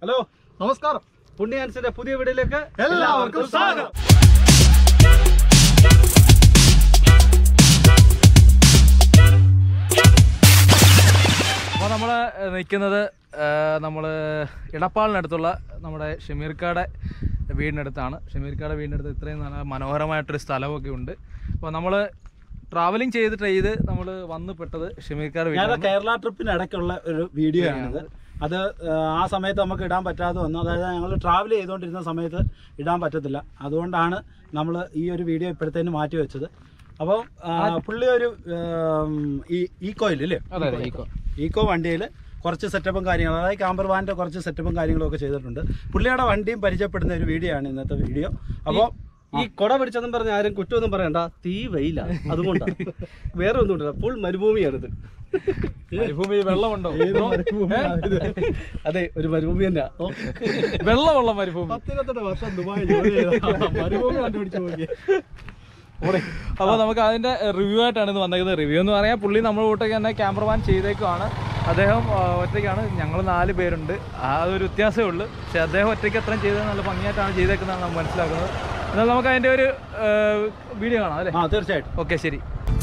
Hello നമസ്കാരം പുണ്യാൻസിന്റെ പുതിയ വീഡിയോയിലേക്ക് എല്ലാവർക്കും സ്വാഗതം അപ്പോൾ നമ്മൾ നിൽക്കുന്നത് നമ്മൾ ഇടപ്പാളിനടുത്തുള്ള നമ്മുടെ ഷമീർക്കാടെ വീടിനടുത്താണ് ഷമീർക്കാടെ വീടിനടുത്ത് ഇത്രയും നല്ല മനോഹരമായിട്ടൊരു സ്ഥലമൊക്കെ ഉണ്ട് അപ്പോൾ നമ്മൾ ട്രാവലിംഗ് ചെയ്ത് ചെയ്ത് നമ്മൾ വന്ന് പെട്ടത് ഷമീർക്കാട് ഞാൻ വീടാണ് കേരള ട്രിപ്പിന് ഇടയ്ക്കുള്ള ഒരു വീഡിയോ ആണിത് അത് ആ, ആ സമയത്ത് നമുക്ക് ഇടാൻ പറ്റാതെ വന്നു അതായത് ഞങ്ങൾ ട്രാവൽ ചെയ്തുകൊണ്ടിരുന്ന സമയത്ത് ഇടാൻ പറ്റത്തില്ല അതുകൊണ്ടാണ് നമ്മൾ ഈ ഒരു വീഡിയോ ഇപ്പോഴത്തേന് മാറ്റി വെച്ചത് അപ്പം ആ, പുള്ളി ഒരു ഉം, ഈ ഈക്കോയിൽ അല്ലേ അതെ അതെ ഈക്കോ ഈക്കോ വണ്ടിയിൽ കുറച്ച് സെറ്റപ്പും കാര്യങ്ങളും അതായത് ക്യാമ്പർ വാൻ്റെ കുറച്ച് സെറ്റപ്പും കാര്യങ്ങളും ഒക്കെ ചെയ്തിട്ടുണ്ട് പുള്ളിയുടെ വണ്ടിയും പരിചയപ്പെടുന്ന ഒരു വീഡിയോ ആണ് ഇന്നത്തെ വീഡിയോ അപ്പോൾ ഈ കൊട പിടിച്ചെന്നും പറഞ്ഞ ആരും കുറ്റമൊന്നും പറയണ്ട തീ വെയില അതുകൊണ്ടാണ് വേറെ ഒന്നും ഫുൾ മരുഭൂമിയാണിത് മരുഭൂമി വെള്ളമുണ്ടോ അതെ ഒരു മരുഭൂമി തന്നെയാ വെള്ളമുള്ള മരുഭൂമി പത്തിരുപത്തെട്ട് വർഷം ദുബായിൽ ജോലി ചെയ്ത മരുഭൂമി കണ്ടുപിടിച്ച് നോക്കി അപ്പോൾ നമുക്ക് അതിന്റെ റിവ്യൂ ആയിട്ടാണ് ഇന്ന് വന്നേക്കുന്നത് റിവ്യൂ എന്ന് പറയാൻ പുള്ളി നമ്മുടെ കൂട്ടൊക്കെ തന്നെ ക്യാമറമാൻ ചെയ്തേക്കുവാണ് അദ്ദേഹം ആ, ഒറ്റയ്ക്കാണ് ഞങ്ങൾ നാല് പേരുണ്ട് ആ ഒരു വ്യത്യാസമേ ഉള്ളൂ പക്ഷെ അദ്ദേഹം ഒറ്റയ്ക്ക് അത്രയും ചെയ്തത് നല്ല ഭംഗിയായിട്ടാണ് ചെയ്തേക്കുന്നതാണ് നമ്മൾ മനസ്സിലാക്കുന്നത് എന്നാൽ നമുക്ക് അതിന്റെ ഒരു വീഡിയോ കാണാം അല്ലേ ആ തീർച്ചയായിട്ടും ഓക്കെ ശരി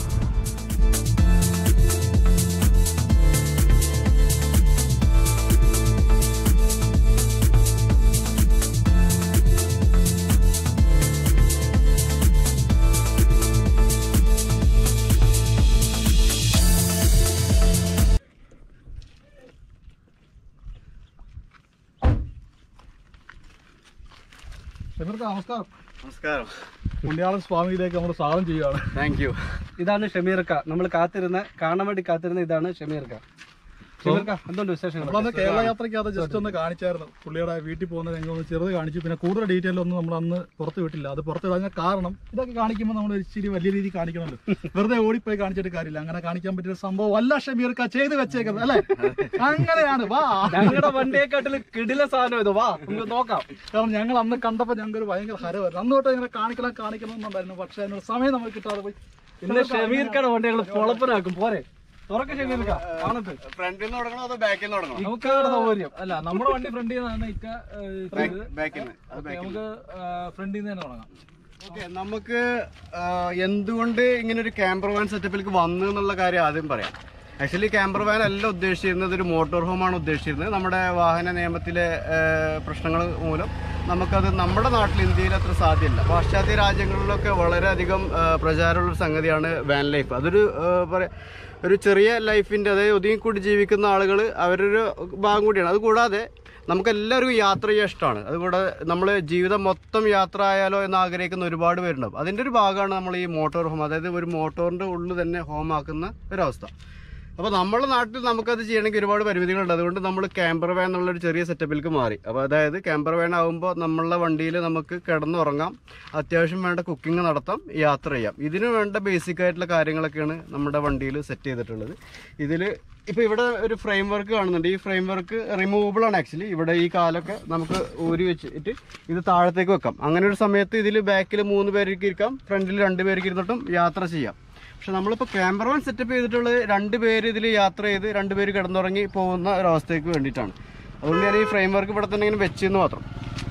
ഇവർക്ക് നമസ്കാരം നമസ്കാരം പുണ്യാളൻ സ്വാമിയിലേക്ക് നമ്മൾ സ്വാഗതം ചെയ്യുകയാണ് താങ്ക് യു ഇതാണ് ഷമീർക്ക നമ്മൾ കാത്തിരുന്ന കാണാൻ വേണ്ടി കാത്തിരുന്ന ഇതാണ് ഷമീർക്ക ഷമീർക്ക എന്തുണ്ട് വിശേഷങ്ങൾ നമ്മളന്ന് കേരള യാത്രയ്ക്കകത്ത് ജസ്റ്റ് ഒന്ന് കാണിച്ചായിരുന്നു പുള്ളിയുടെ വീട്ടിൽ പോകുന്ന രംഗം ഒന്ന് ചെറുത് കാണിച്ചു പിന്നെ കൂടുതൽ ഡീറ്റെയിൽ ഒന്നും നമ്മൾ അന്ന് പുറത്ത് വിട്ടില്ല അത് പുറത്ത് കളഞ്ഞ കാരണം ഇതൊക്കെ കാണിക്കുമ്പോൾ നമ്മൾ ഇച്ചിരി വലിയ രീതിയിൽ കാണിക്കണമല്ലോ വെറുതെ ഓടിപ്പോയി കാണിച്ചിട്ട് കാര്യമില്ല അങ്ങനെ കാണിക്കാൻ പറ്റിയ ഒരു സംഭവം അല്ല ഷമീർക്ക ചെയ്ത് വെച്ചേക്കുന്നത് അല്ലേ അങ്ങനെയാണ് വാ ഞങ്ങളുടെ വണ്ടിയെക്കാട്ടിൽ കിടില സാധനം ഇത് വാ നമുക്ക് നോക്കാം കാരണം ഞങ്ങൾ അന്ന് കണ്ടപ്പോൾ ഞങ്ങൾക്ക് ഒരു ഭയങ്കര ഹരമായിരുന്നു അന്ന് തൊട്ട് ഇങ്ങനെ കാണിക്കണം കാണിക്കണം എന്നുണ്ടായിരുന്നു പക്ഷേ അതിനുള്ള സമയം നമുക്ക് കിട്ടാതെ പോയി ഇന്ന് ഷമീർക്കയുടെ വണ്ടി ഞങ്ങൾ പൊളപ്പനാക്കും പോരെ തുറക്ക ഷമീർക്ക കാണത്ത് ഫ്രണ്ടിൽ നിന്ന് തുടങ്ങണോ അതോ ബാക്കിൽ നിന്ന് തുടങ്ങണോ നമുക്കാണ് സൗകര്യം അല്ല നമ്മുടെ വണ്ടി ഫ്രണ്ടിൽ നിന്നാണ് ഇക്ക ഏ, ചെയ്തത്. ബാക്കിൽ നിന്ന് ഓക്കേ, നമുക്ക് ഫ്രണ്ടിൽ നിന്ന് തന്നെ തുടങ്ങാം ഓക്കെ നമുക്ക് ആ, എന്തുകൊണ്ട് ഇങ്ങനെ ഒരു ക്യാമ്പർ വാൻ സെറ്റപ്പിലേക്ക് വന്നു എന്നുള്ള കാര്യം ആദ്യം പറയാം ആക്ച്വലി ക്യാമ്പർ വാൻ അല്ല ഉദ്ദേശിച്ചിരുന്നത് ഒരു മോട്ടോർ ഹോമാണ് ഉദ്ദേശിച്ചിരുന്നത് നമ്മുടെ വാഹന നിയമത്തിലെ പ്രശ്നങ്ങൾ മൂലം നമുക്കത് നമ്മുടെ നാട്ടിൽ ഇന്ത്യയിൽ അത്ര സാധ്യമല്ല പാശ്ചാത്യ രാജ്യങ്ങളിലൊക്കെ വളരെയധികം ആ, പ്രചാരമുള്ള ഒരു സംഗതിയാണ് വാൻ ലൈഫ് അതൊരു ആ, പറയാ ഒരു ചെറിയ ലൈഫിൻ്റെ അതായത് ഒതുങ്ങിക്കൂടി ജീവിക്കുന്ന ആളുകൾ അവരൊരു ഭാഗം കൂടിയാണ് അതുകൂടാതെ നമുക്കെല്ലാവർക്കും യാത്ര ചെയ്യാൻ ഇഷ്ടമാണ് അതുകൂടാതെ നമ്മൾ ജീവിതം മൊത്തം യാത്ര ആയാലോ എന്ന് ആഗ്രഹിക്കുന്ന ഒരുപാട് പേരുണ്ടാവും അതിൻ്റെ ഒരു ഭാഗമാണ് നമ്മൾ ഈ മോട്ടോർ ഹോം അതായത് ഒരു മോട്ടോറിൻ്റെ ഉള്ളിൽ തന്നെ ഹോം ആക്കുന്ന ഒരവസ്ഥ അപ്പോൾ നമ്മുടെ നാട്ടിൽ നമുക്കത് ചെയ്യണമെങ്കിൽ ഒരുപാട് പരിമിതികളുണ്ട് അതുകൊണ്ട് നമ്മൾ ക്യാമ്പർ വാൻ എന്നുള്ളൊരു ചെറിയ സെറ്റപ്പിലേക്ക് മാറി അപ്പോൾ അതായത് ക്യാമ്പർ വാൻ ആകുമ്പോൾ നമ്മളുടെ വണ്ടിയിൽ നമുക്ക് കിടന്നുറങ്ങാം അത്യാവശ്യം വേണ്ട കുക്കിംഗ് നടത്താം യാത്ര ചെയ്യാം ഇതിന് വേണ്ട ബേസിക് ആയിട്ടുള്ള കാര്യങ്ങളൊക്കെയാണ് നമ്മുടെ വണ്ടിയിൽ സെറ്റ് ചെയ്തിട്ടുള്ളത് ഇതിൽ ഇപ്പോൾ ഇവിടെ ഒരു ഫ്രെയിം വർക്ക് കാണുന്നുണ്ട് ഈ ഫ്രെയിം വർക്ക് റിമൂവബിൾ ആണ് ആക്ച്വലി ഇവിടെ ഈ കാലൊക്കെ നമുക്ക് ഊരി വെച്ചിട്ട് ഇത് താഴത്തേക്ക് വെക്കാം അങ്ങനെ ഒരു സമയത്ത് ഇതിൽ ബാക്കിൽ മൂന്ന് പേർക്ക് ഇരിക്കാം ഫ്രണ്ടിൽ രണ്ട് പേർക്ക് ഇരുന്നിട്ടും യാത്ര ചെയ്യാം പക്ഷെ നമ്മളിപ്പോൾ ക്യാമറ വൺ സെറ്റപ്പ് ചെയ്തിട്ടുള്ളത് രണ്ട് പേര് ഇതിൽ യാത്ര ചെയ്ത് രണ്ട് പേര് കിടന്നുറങ്ങി പോകുന്ന ഒരവസ്ഥയ്ക്ക് വേണ്ടിയിട്ടാണ് അതുകൊണ്ട് ഞാൻ ഈ ഫ്രെയിം വർക്ക് ഇവിടെ തന്നെ ഇങ്ങനെ വെച്ചെന്ന് മാത്രം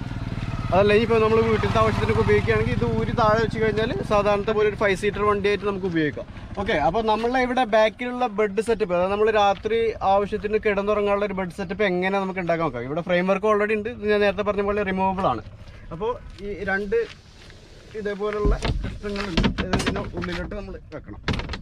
അതല്ല ഇപ്പോൾ നമ്മൾ വീട്ടിലത്തെ ആവശ്യത്തിനൊക്കെ ഉപയോഗിക്കുകയാണെങ്കിൽ ഇത് ഊരി താഴെ വെച്ച് കഴിഞ്ഞാൽ സാധാരണത്തെ പോലെ ഒരു ഫൈവ് സീറ്റർ വണ്ടിയായിട്ട് നമുക്ക് ഉപയോഗിക്കാം ഓക്കെ അപ്പോൾ നമ്മളെ ഇവിടെ ബാക്കിലുള്ള ബെഡ് സെറ്റപ്പ് അതായത് നമ്മൾ രാത്രി ആവശ്യത്തിന് കിടന്നുറങ്ങാനുള്ള ഒരു ബെഡ് സെറ്റപ്പ് എങ്ങനെ നമുക്ക് ഉണ്ടാക്കാൻ നോക്കാം ഇവിടെ ഫ്രെയിം വർക്ക് ഓൾറെഡി ഉണ്ട് ഇത് ഞാൻ നേരത്തെ പറഞ്ഞ പോലെ റിമൂവബിൾ ആണ് അപ്പോൾ ഈ രണ്ട് ഇതേപോലുള്ള കഷ്ണങ്ങളുണ്ട് ഇത് ഇതിൻ്റെ ഉള്ളിലോട്ട് നമ്മൾ വെക്കണം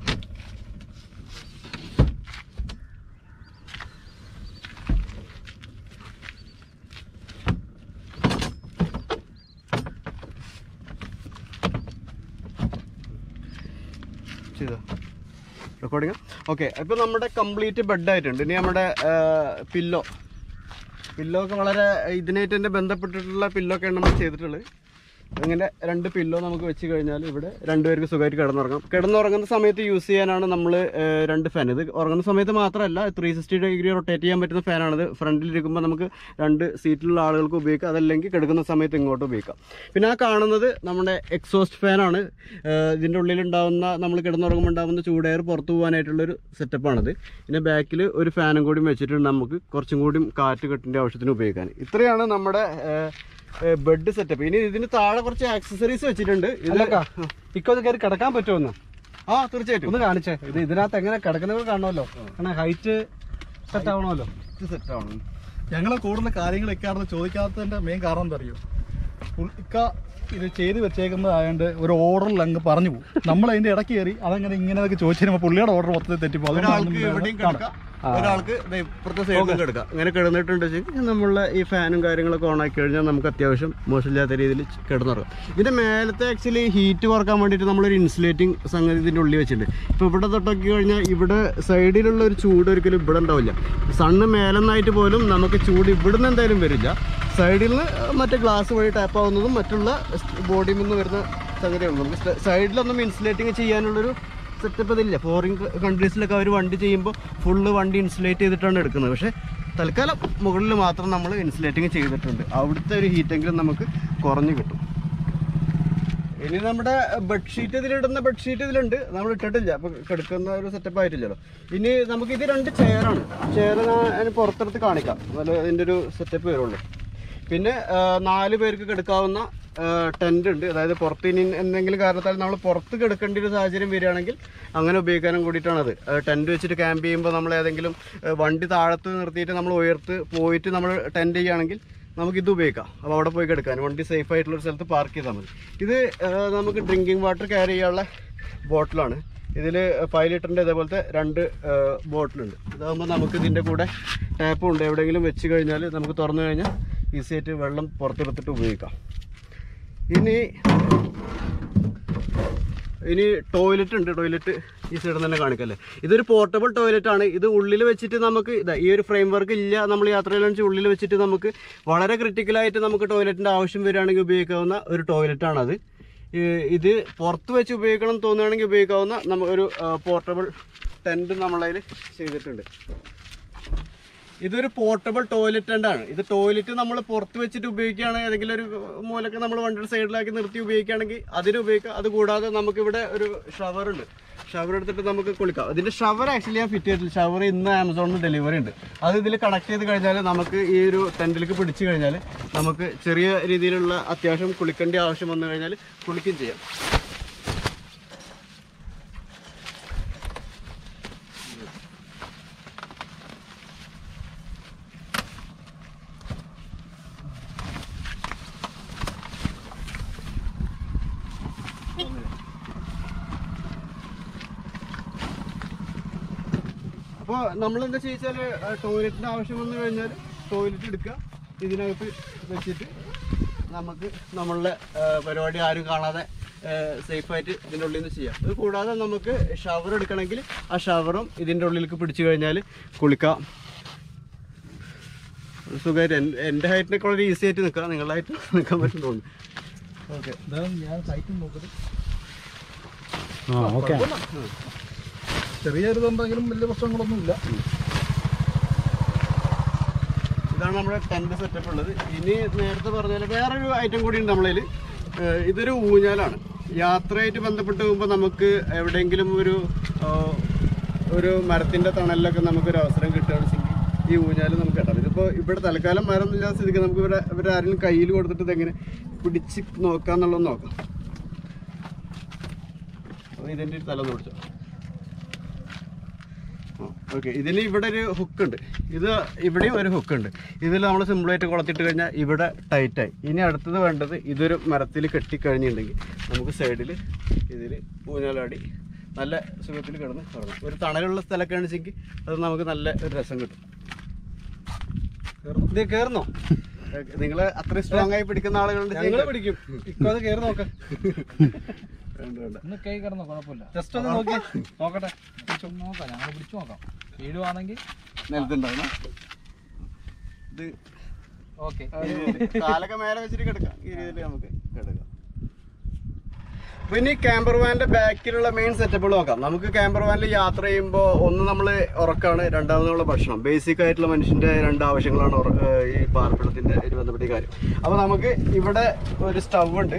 ചെയ്തോ റെക്കോർഡിങ് ഓക്കെ ഇപ്പോൾ നമ്മുടെ കംപ്ലീറ്റ് ബെഡ് ആയിട്ടുണ്ട് ഇനി നമ്മുടെ പില്ലോ പില്ലോ ഒക്കെ വളരെ ഇതിനായിട്ട് തന്നെ ബന്ധപ്പെട്ടിട്ടുള്ള പില്ലോ ഒക്കെയാണ് നമ്മൾ ചെയ്തിട്ടുള്ളത് അങ്ങനെ രണ്ട് പില്ലോ നമുക്ക് വെച്ച് കഴിഞ്ഞാൽ ഇവിടെ രണ്ടുപേർക്ക് സുഖമായിട്ട് കിടന്നുറങ്ങാം കിടന്നുറങ്ങുന്ന സമയത്ത് യൂസ് ചെയ്യാനാണ് നമ്മൾ രണ്ട് ഫാൻ ഇത് ഉറങ്ങുന്ന സമയത്ത് മാത്രമല്ല ത്രീ സിക്സ്റ്റി ഡിഗ്രി റൊട്ടേറ്റ് ചെയ്യാൻ പറ്റുന്ന ഫാനാണിത് ഫ്രണ്ടിലിരിക്കുമ്പോൾ നമുക്ക് രണ്ട് സീറ്റിലുള്ള ആളുകൾക്ക് ഉപയോഗിക്കാം അതല്ലെങ്കിൽ കിടക്കുന്ന സമയത്ത് ഇങ്ങോട്ട് ഉപയോഗിക്കാം പിന്നെ ആ കാണുന്നത് നമ്മുടെ എക്സോസ്റ്റ് ഫാനാണ് ഇതിൻ്റെ ഉള്ളിലുണ്ടാവുന്ന നമ്മൾ കിടന്നുറങ്ങുമ്പോൾ ഉണ്ടാകുന്ന ചൂടെയർ പുറത്തു പോകാനായിട്ടുള്ളൊരു സെറ്റപ്പാണിത് പിന്നെ ബാക്കിൽ ഒരു ഫാനും കൂടി വെച്ചിട്ട് നമുക്ക് കുറച്ചും കൂടി കാറ്റ് കെട്ടിൻ്റെ ആവശ്യത്തിന് ഉപയോഗിക്കാൻ ഇത്രയാണ് നമ്മുടെ ബെഡ് സെറ്റപ്പ് ഇനി ഇതിന് താഴെ കുറച്ച് ആക്സസറീസ് വെച്ചിട്ടുണ്ട് ഇത് അല്ലക്കാ ഇക്കൊ ഒന്ന് കയറി കിടക്കാൻ പറ്റുമെന്ന് ആ തീർച്ചയായിട്ടും ഒന്ന് കാണിച്ചേ ഇത് ഇതിനകത്ത് എങ്ങനെ കിടക്കുന്നത് കാണുമല്ലോ കാരണം ഹൈറ്റ് സെറ്റ് ആവണമല്ലോ ഇത് സെറ്റാണ് ഞങ്ങളെ കൂടുതൽ കാര്യങ്ങൾ ഇക്കാർന്ന് ചോദിക്കാത്തതിന്റെ മെയിൻ കാരണം എന്താ അറിയോ ഉൾ- ഇക്ക ഇത് ചെയ്ത് വെച്ചേക്കുന്നതായതുകൊണ്ട് ഒരു ഓർഡറിൽ അങ്ങ് പറഞ്ഞു പോകും നമ്മൾ അതിന്റെ ഇടയ്ക്ക് കയറി അതങ്ങനെ ഇങ്ങനെ ചോദിച്ചു കഴിയുമ്പോൾ പുള്ളിയുടെ ഓർഡർ മൊത്തത്തിൽ തെറ്റിപ്പോ ഒരാൾക്ക് എവിടെയും കിടക്കാം ഒരാൾക്ക് ദേ ഇപ്പുറത്തെ സൈഡിൽ കിടക്കാം ഇങ്ങനെ കിടന്നിട്ടുണ്ട് വെച്ചാൽ നമ്മളെ ഈ ഫാനും കാര്യങ്ങളൊക്കെ ഓൺ ആക്കി കഴിഞ്ഞാൽ നമുക്ക് അത്യാവശ്യം മോശമില്ലാത്ത രീതിയിൽ കിടന്നുറങ്ങാം ഇതിന്റെ മേലത്തെ ആക്ച്വലി ഹീറ്റ് കുറക്കാൻ വേണ്ടിയിട്ട് നമ്മളൊരു ഇൻസുലേറ്റിംഗ് സംഗതി ഇതിന്റെ ഉള്ളിൽ വെച്ചിട്ടുണ്ട് ഇപ്പോൾ ഇവിടെ തൊട്ടൊക്കെ കഴിഞ്ഞാൽ ഇവിടെ സൈഡിലുള്ള ഒരു ചൂട് ഒരിക്കലും ഇവിടെ ഉണ്ടാവില്ല സണ്ണ് മേലെന്നായിട്ട് പോലും നമുക്ക് ചൂട് ഇവിടുന്ന് എന്തായാലും വരില്ല സൈഡിൽ നിന്ന് മറ്റേ ഗ്ലാസ് വഴി ടാപ്പ് ആവുന്നതും മറ്റുള്ള ബോഡിയിൽ നിന്ന് വരുന്ന സംഗതിയാണ് നമുക്ക് സൈഡിലൊന്നും ഇൻസുലേറ്റിംഗ് ചെയ്യാനുള്ളൊരു സെറ്റപ്പ് ഇതില്ല ഫോറിൻ കൺട്രീസിലൊക്കെ അവർ വണ്ടി ചെയ്യുമ്പോൾ ഫുള്ള് വണ്ടി ഇൻസുലേറ്റ് ചെയ്തിട്ടാണ് എടുക്കുന്നത് പക്ഷേ തൽക്കാലം മുകളിൽ മാത്രം നമ്മൾ ഇൻസുലേറ്റിംഗ് ചെയ്തിട്ടുണ്ട് അവിടുത്തെ ഒരു ഹീറ്റെങ്കിലും നമുക്ക് കുറഞ്ഞു കിട്ടും ഇനി നമ്മുടെ ബെഡ്ഷീറ്റ് ഇതിലിടുന്ന ബെഡ്ഷീറ്റ് ഇതിലുണ്ട് നമ്മൾ ഇട്ടിട്ടില്ല അപ്പോൾ കിടക്കുന്ന ഒരു സെറ്റപ്പ് ആയിട്ടില്ലല്ലോ ഇനി നമുക്ക് ഇത് രണ്ട് ചെയറാണ് ചെയർ ഞാൻ പുറത്തെടുത്ത് കാണിക്കാം അതുപോലെ അതിൻ്റെ ഒരു സെറ്റപ്പ് വരുള്ളൂ പിന്നെ ആ, നാല് പേർക്ക് കിടക്കാവുന്ന ടെൻ്റ് ഉണ്ട് അതായത് പുറത്ത് ഇനി എന്തെങ്കിലും കാരണത്താൽ നമ്മൾ പുറത്ത് കിടക്കേണ്ട ഒരു സാഹചര്യം വരികയാണെങ്കിൽ അങ്ങനെ ഉപയോഗിക്കാനും കൂടിയിട്ടാണത് ടെൻറ്റ് വെച്ചിട്ട് ക്യാമ്പ് ചെയ്യുമ്പോൾ നമ്മൾ ഏതെങ്കിലും ആ, വണ്ടി താഴത്ത് നിർത്തിയിട്ട് നമ്മൾ ഉയർത്ത് പോയിട്ട് നമ്മൾ ടെൻറ്റ് ചെയ്യുകയാണെങ്കിൽ നമുക്കിത് ഉപയോഗിക്കാം അപ്പോൾ അവിടെ പോയി കിടക്കാൻ വണ്ടി സേഫ് ആയിട്ടുള്ള ഒരു സ്ഥലത്ത് പാർക്ക് ചെയ്താൽ മതി ഇത് ആ, നമുക്ക് ഡ്രിങ്കിങ് വാട്ടർ ക്യാരി ചെയ്യാനുള്ള ബോട്ടിലാണ് ഇതിൽ ഫൈവ് ലിറ്ററിൻ്റെ ഇതേപോലത്തെ രണ്ട് ബോട്ടിലുണ്ട് ഇതാകുമ്പോൾ നമുക്ക് ഇതിൻ്റെ കൂടെ ടാപ്പും ഉണ്ട് എവിടെയെങ്കിലും വെച്ച് കഴിഞ്ഞാൽ നമുക്ക് തുറന്നു കഴിഞ്ഞാൽ ഈസി ആയിട്ട് വെള്ളം പുറത്തെടുത്തിട്ട് ഉപയോഗിക്കാം ഇനി ഇനി ടോയ്ലറ്റ് ഉണ്ട് ടോയ്ലറ്റ് ഈ സൈഡിൽ തന്നെ കാണിക്കല്ലേ ഇതൊരു പോർട്ടബിൾ ടോയ്ലറ്റ് ആണ് ഇത് ഉള്ളിൽ വെച്ചിട്ട് നമുക്ക് ഇതാ ഈ ഒരു ഫ്രെയിം വർക്ക് ഇല്ല നമ്മൾ യാത്രയിലാണെന്ന് വെച്ചാൽ ഉള്ളിൽ വെച്ചിട്ട് നമുക്ക് വളരെ ക്രിട്ടിക്കലായിട്ട് നമുക്ക് ടോയ്ലറ്റിൻ്റെ ആവശ്യം വരികയാണെങ്കിൽ ഉപയോഗിക്കാവുന്ന ഒരു ടോയ്ലറ്റ് ആണത് ഈ ഇത് പുറത്ത് വെച്ച് ഉപയോഗിക്കണം എന്ന് തോന്നുകയാണെങ്കിൽ ഉപയോഗിക്കാവുന്ന നമ്മ ഒരു പോർട്ടബിൾ ടെൻറ്റ് നമ്മളതിൽ ചെയ്തിട്ടുണ്ട് ഇതൊരു പോർട്ടബിൾ ടോയ്ലറ്റ് ടെൻ്റാണ് ഇത് ടോയ്ലറ്റ് നമ്മൾ പുറത്ത് വെച്ചിട്ട് ഉപയോഗിക്കുകയാണെങ്കിൽ ഏതെങ്കിലും ഒരു മൂലക്ക് നമ്മൾ വണ്ടിയുടെ സൈഡിലാക്കി നിർത്തി ഉപയോഗിക്കുകയാണെങ്കിൽ അതിന് ഉപയോഗിക്കാം അത് കൂടാതെ നമുക്കിവിടെ ഒരു ഷവർ ഉണ്ട് ഷവർ എടുത്തിട്ട് നമുക്ക് കുളിക്കാം ഇതിന്റെ ഷവർ ആക്ച്വലി ഞാൻ ഫിറ്റ് ചെയ്തിട്ടില്ല ഷവർ ഇന്ന് ആമസോണിൽ ഡെലിവറി ഉണ്ട് അത് ഇതിൽ കണക്ട് ചെയ്ത് കഴിഞ്ഞാൽ നമുക്ക് ഈ ഒരു ടെൻറ്റിലേക്ക് പിടിച്ചു കഴിഞ്ഞാൽ നമുക്ക് ചെറിയ രീതിയിലുള്ള അത്യാവശ്യം കുളിക്കേണ്ട ആവശ്യം വന്നു കഴിഞ്ഞാൽ കുളിക്കുകയും ചെയ്യാം അപ്പോൾ നമ്മൾ എന്താ ചോദിച്ചാൽ ടോയ്ലറ്റിൻ്റെ ആവശ്യം വന്നു കഴിഞ്ഞാൽ ടോയ്ലറ്റ് എടുക്കുക ഇതിനകത്ത് വെച്ചിട്ട് നമുക്ക് നമ്മളുടെ ആ, പരിപാടി ആരും കാണാതെ സേഫായിട്ട് ഇതിൻ്റെ ഉള്ളിൽ നിന്ന് ചെയ്യാം ഇത് കൂടാതെ നമുക്ക് ഷവർ എടുക്കണമെങ്കിൽ ആ ഷവറും ഇതിൻ്റെ ഉള്ളിലേക്ക് പിടിച്ചു കഴിഞ്ഞാൽ കുളിക്കാം സുഖമായിട്ട് എൻ്റെ എൻ്റെ ഹൈറ്റിനൊക്കെ വളരെ ഈസി ആയിട്ട് നിൽക്കാം നിങ്ങളുടെ ഹൈറ്റ് നിൽക്കാൻ പറ്റും തോന്നുന്നു ഓക്കെ ഞാൻ സൈറ്റും നോക്കുന്നത് ആ ഓക്കെ ചെറിയ ഇതുണ്ടെങ്കിലും വലിയ പ്രശ്നങ്ങളൊന്നും ഇല്ല ഇതാണ് നമ്മുടെ ടെന്റ് സെറ്റപ്പ് ഉള്ളത് ഇനി നേരത്തെ പറഞ്ഞ പോലെ വേറൊരു ഐറ്റം കൂടി ഉണ്ട് നമ്മളതിൽ ഇതൊരു ഊഞ്ഞാലാണ് യാത്രയായിട്ട് ബന്ധപ്പെട്ട് പോകുമ്പോൾ നമുക്ക് എവിടെയെങ്കിലും ഒരു ആ, ഒരു മരത്തിന്റെ തണലിലൊക്കെ നമുക്കൊരു അവസരം കിട്ടുകയാണെന്നുവെച്ചെങ്കിൽ ഈ ഊഞ്ഞാൽ നമുക്ക് ഇടാം ഇതിപ്പോൾ ഇവിടെ തൽക്കാലം മരം ഇല്ലാത്ത സ്ഥിതിക്ക് നമുക്ക് ഇവിടെ ഇവരെ ആരെങ്കിലും കയ്യിൽ കൊടുത്തിട്ട് ഇതെങ്ങനെ പിടിച്ച് നോക്കാന്നുള്ളത് നോക്കാം അപ്പോൾ ഇതിൻ്റെ ഒരു തല ഒന്ന് പിടിച്ചോ ഓക്കെ ഇതിന് ഇവിടെ ഒരു ഹുക്ക് ഉണ്ട് ഇത് ഇവിടെയും ഒരു ഹുക്ക് ഉണ്ട് ഇതിൽ നമ്മൾ സിമ്പിളായിട്ട് കൊളത്തിട്ട് കഴിഞ്ഞാൽ ഇവിടെ ടൈറ്റായി ഇനി അടുത്തത് വേണ്ടത് ഇതൊരു മരത്തിൽ കെട്ടിക്കഴിഞ്ഞിട്ടുണ്ടെങ്കിൽ നമുക്ക് സൈഡിൽ ഇതിൽ ഊഞ്ഞാലാടി നല്ല സുഖത്തിൽ കിടന്ന് ഉറങ്ങാം ഒരു തണലുള്ള സ്ഥലമൊക്കെ ആണെച്ചെങ്കിൽ അത് നമുക്ക് നല്ല ഒരു രസം കിട്ടും ഇത് കയറുന്നോ നിങ്ങൾ അത്ര സ്ട്രോങ് ആയി പിടിക്കുന്ന ആളുകളുണ്ട് ഞങ്ങള് പിടിക്കും ഇപ്പൊ അത് കയറി നോക്കാം വേണ്ട വേണ്ട ഒന്ന് കൈ കിടന്നോ കുഴപ്പമില്ല ജസ്റ്റ് ഒന്ന് നോക്കി നോക്കട്ടെ പിടിച്ചു നോക്കാം ഞങ്ങൾ പിടിച്ചു നോക്കാം വീഴുവാണെങ്കിൽ നിലത്തുണ്ടാവണം ഇത് ഓക്കെ കാലൊക്കെ മേലെ വെച്ചിട്ട് കിടക്കാം ഈ രീതിയിൽ നമുക്ക് കിടക്കാം പിന്നെ ഈ ക്യാമ്പർ വാനിന്റെ ബാക്കിലുള്ള മെയിൻ സെറ്റപ്പുകൾ നോക്കാം നമുക്ക് ക്യാമ്പർ വാനിൽ യാത്ര ചെയ്യുമ്പോൾ ഒന്ന് നമ്മൾ ഉറക്കാണ് രണ്ടാമത് നമ്മളെ ഭക്ഷണം ബേസിക് ആയിട്ടുള്ള മനുഷ്യന്റെ രണ്ട് ആവശ്യങ്ങളാണ് ഉറ- ഏഹ് ഈ പാർപ്പിടത്തിന്റെ ഒരു ബന്ധപ്പെട്ട കാര്യം അപ്പോൾ നമുക്ക് ഇവിടെ ഒരു സ്റ്റവ് ഉണ്ട്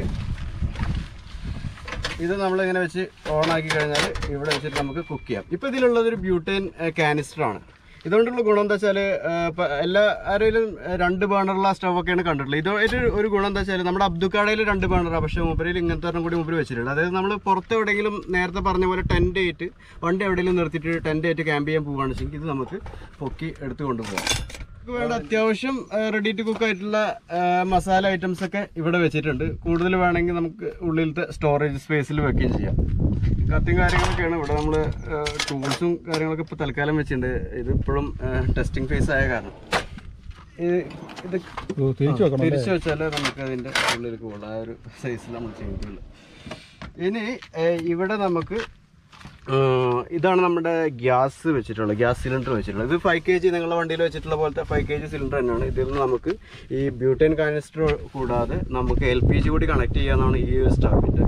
ഇത് നമ്മൾ ഇങ്ങനെ വെച്ച് ഓൺ ആക്കി കഴിഞ്ഞാൽ ഇവിടെ വെച്ചിട്ട് നമുക്ക് കുക്ക് ചെയ്യാം ഇപ്പോൾ ഇതിലുള്ളത് ഒരു ബ്യൂട്ടൈൻ കാനിസ്റ്റർ ആണ് ഇതുകൊണ്ടുള്ള ഗുണം എന്താ വെച്ചാൽ എല്ലാ ആരെങ്കിലും രണ്ട് ബേണറുള്ള സ്റ്റവ് ഒക്കെയാണ് കണ്ടിട്ടുള്ളത് ഇത് ഒരു ഒരു ഗുണം എന്താ വെച്ചാൽ നമ്മുടെ അബ്ദുക്കാടയിൽ രണ്ട് ബേണറാണ് പക്ഷേ മൂപ്പരയിൽ ഇങ്ങനത്തെ ഒരെണ്ണം കൂടി മൂപ്പര് വെച്ചിട്ടുണ്ട് അതായത് നമ്മൾ പുറത്ത് എവിടെയെങ്കിലും നേരത്തെ പറഞ്ഞ പോലെ ടെൻ്റ് ആയിട്ട് വണ്ടി എവിടെയെങ്കിലും നിർത്തിയിട്ട് ടെൻ്റ് ആയിട്ട് ക്യാമ്പ് ചെയ്യാൻ പോവുകയാണെന്ന് വെച്ചെങ്കിൽ ഇത് നമുക്ക് പൊക്കി എടുത്ത് കൊണ്ടുപോകാം നമുക്ക് വേണ്ട അത്യാവശ്യം റെഡി ടു കുക്ക് ആയിട്ടുള്ള ആ, മസാല ഐറ്റംസ് ഒക്കെ ഇവിടെ വെച്ചിട്ടുണ്ട് കൂടുതൽ വേണമെങ്കിൽ നമുക്ക് ഉള്ളിലത്തെ സ്റ്റോറേജ് സ്പേസിൽ വെക്കുകയും ചെയ്യാം കത്തിയും കാര്യങ്ങളൊക്കെയാണ് ഇവിടെ നമ്മൾ ടൂൾസും കാര്യങ്ങളൊക്കെ ഇപ്പോൾ തൽക്കാലം വെച്ചിട്ടുണ്ട് ഇത് ഇപ്പോഴും ടെസ്റ്റിംഗ് ഫേസ് ആയ കാരണം ഇത് ഇത് തിരിച്ചു വെക്കണം തിരിച്ചു വെച്ചാൽ നമുക്ക് അതിൻ്റെ ഉള്ളിലേക്ക് പോകണം ആ ഒരു സൈസിൽ നമ്മൾ ചെയ്യുന്നുള്ളൂ ഇനി ഏഹ്, ഇവിടെ നമുക്ക് ഏഹ്, ഇതാണ് നമ്മുടെ ഗ്യാസ് വെച്ചിട്ടുള്ളത് ഗ്യാസ് സിലിണ്ടർ വെച്ചിട്ടുള്ളത് ഇത് ഫൈവ് കെ ജി നിങ്ങളുടെ വണ്ടിയിൽ വെച്ചിട്ടുള്ള പോലത്തെ ഫൈവ് കെ ജി സിലിണ്ടർ തന്നെയാണ് ഇതിൽ നിന്ന് നമുക്ക് ഈ ബ്യൂട്ടൈൻ കാനിസ്റ്റർ കൂടാതെ നമുക്ക് എൽ പി ജി കൂടി കണക്ട് ചെയ്യാന്നാണ് ഈ ഒരു സ്റ്റവിൻ്റെ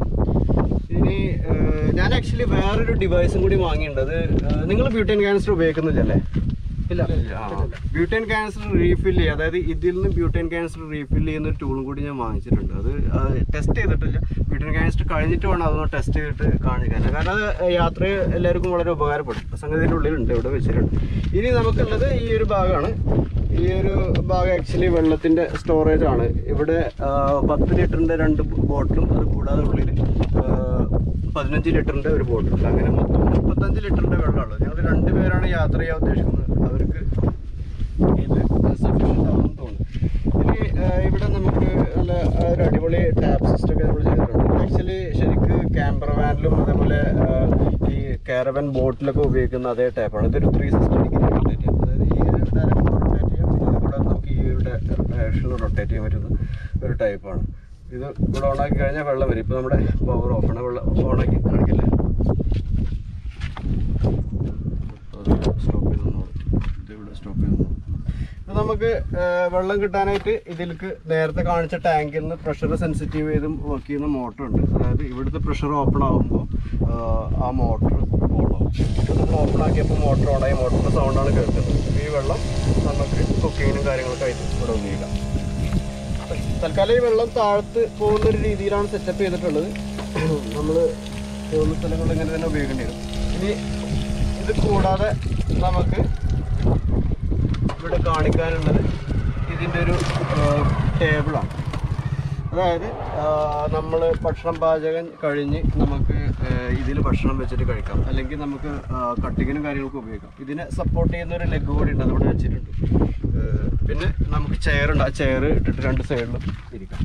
ഇനി ഏഹ്, ഞാൻ ആക്ച്വലി വേറൊരു ഡിവൈസും കൂടി വാങ്ങിയിട്ടുണ്ട് അത് നിങ്ങൾ ബ്യൂട്ടൈൻ കാനിസ്റ്റർ ഉപയോഗിക്കുന്നില്ലല്ലേ ഇല്ല ബ്യൂട്ടൈൻ ക്യാൻസർ റീഫിൽ ചെയ്യുക അതായത് ഇതിൽ നിന്ന് ബ്യൂട്ടൈൻ ക്യാൻസർ റീഫിൽ ചെയ്യുന്ന ഒരു ടൂളും കൂടി ഞാൻ വാങ്ങിച്ചിട്ടുണ്ട് അത് ടെസ്റ്റ് ചെയ്തിട്ടില്ല ബ്യൂട്ടൈൻ ക്യാൻസർ കഴിഞ്ഞിട്ട് വേണം അതൊന്ന് ടെസ്റ്റ് ചെയ്തിട്ട് കാണിക്കാൻ കാരണം അത് യാത്ര എല്ലാവർക്കും വളരെ ഉപകാരപ്പെടും ആ സംഗതിയുടെ ഉള്ളിലുണ്ട് ഇവിടെ വെച്ചിട്ടുണ്ട് ഇനി നമുക്കുള്ളത് ഈ ഒരു ഭാഗമാണ് ഈ ഒരു ഭാഗം ആക്ച്വലി വെള്ളത്തിൻ്റെ സ്റ്റോറേജ് ആണ് ഇവിടെ ആ, പത്ത് ലിറ്ററിൻ്റെ രണ്ട് ബോട്ടിലും അത് കൂടാതെ ഉള്ളിൽ പതിനഞ്ച് ലിറ്ററിൻ്റെ ഒരു ബോട്ടിലുണ്ട് അങ്ങനെ മൊത്തം മുപ്പത്തഞ്ച് ലിറ്ററിൻ്റെ വെള്ളമുള്ളത് ഞങ്ങൾ രണ്ട് പേരാണ് യാത്ര ചെയ്യാൻ ഉദ്ദേശിക്കുന്നത് അവർക്ക് ഇത് സഫീഷ്യൻ്റ് ആണെന്ന് തോന്നുന്നു ഇനി ആ, ഇവിടെ നമുക്ക് നല്ല ആ, ഒരു അടിപൊളി ടാപ്പ് സിസ്റ്റം ഒക്കെ നമ്മൾ ചെയ്തിട്ടുണ്ട് ആക്ച്വലി ശരിക്ക് ക്യാമ്പർ വാനിലും അതേപോലെ ആ, ഈ കാരവൻ ബോട്ടിലൊക്കെ ഉപയോഗിക്കുന്ന അതേ ടാപ്പാണ് ഇതൊരു ത്രീ സിക്സ്റ്റി ഡിഗ്രി റൊട്ടേറ്റ് ചെയ്യാം അതായത് ഈ ഒരു ഡയറക്ഷൻ റൊട്ടേറ്റ് ചെയ്യാം പിന്നെ അതുകൂടാതെ നമുക്ക് ഈ ഒരു ഡയറക്ഷനിൽ റൊട്ടേറ്റ് ചെയ്യാൻ പറ്റുന്ന ഒരു ടൈപ്പാണ് ഇത് ഇവിടെ ഓണാക്കി കഴിഞ്ഞാൽ വെള്ളം വരും ഇപ്പോൾ നമ്മുടെ പവർ ഓഫാണ് വെള്ളം ഓണാക്കി കാണിക്കില്ലേ സ്റ്റോപ്പ് ചെയ്ത് ഇത് ഇവിടെ സ്റ്റോപ്പ് ചെയ്ത് ഇത് നമുക്ക് ആ, വെള്ളം കിട്ടാനായിട്ട് ഇതിലേക്ക് നേരത്തെ കാണിച്ച ടാങ്കിൽ നിന്ന് പ്രഷർ സെൻസിറ്റീവ് ചെയ്തും വർക്ക് ചെയ്യുന്ന മോട്ടർ ഉണ്ട് അതായത് ഇവിടുത്തെ പ്രഷർ ഓപ്പൺ ആകുമ്പോൾ ആ മോട്ടർ ഓൺ ആവും ഇത് നമ്മൾ ഓപ്പൺ ആക്കിയപ്പോൾ മോട്ടർ ഓണായി മോട്ടറിൻ്റെ സൗണ്ടാണ് കേൾക്കുന്നത് ഈ വെള്ളം നമുക്ക് കുക്കിങ്ങിനും കാര്യങ്ങളൊക്കെ ആയിട്ട് ഇവിടെ ഉപയോഗിക്കാം തൽക്കാലം ഈ വെള്ളം താഴത്ത് പോകുന്ന ഒരു രീതിയിലാണ് സെറ്റപ്പ് ചെയ്തിട്ടുള്ളത് നമ്മൾ പോകുന്ന സ്ഥലങ്ങളിൽ ഇങ്ങനെ തന്നെ ഉപയോഗിക്കേണ്ടി വരും ഇനി ഇത് കൂടാതെ നമുക്ക് ഇവിടെ കാണിക്കാനുള്ളത് ഇതിൻ്റെ ഒരു ടേബിളാണ് അതായത് നമ്മൾ ഭക്ഷണം പാചകം കഴിഞ്ഞ് നമുക്ക് ഇതിൽ ഭക്ഷണം വെച്ചിട്ട് കഴിക്കാം അല്ലെങ്കിൽ നമുക്ക് കട്ടിങ്ങിനും കാര്യങ്ങൾക്കും ഉപയോഗിക്കാം ഇതിനെ സപ്പോർട്ട് ചെയ്യുന്ന ഒരു ലെഗ് കൂടി ഉണ്ട് അതിവിടെ വെച്ചിട്ടുണ്ട് ആ, പിന്നെ നമുക്ക് ചെയർ ഉണ്ട് ആ ചെയർ ഇട്ടിട്ട് രണ്ട് സൈഡിലും ഇരിക്കാം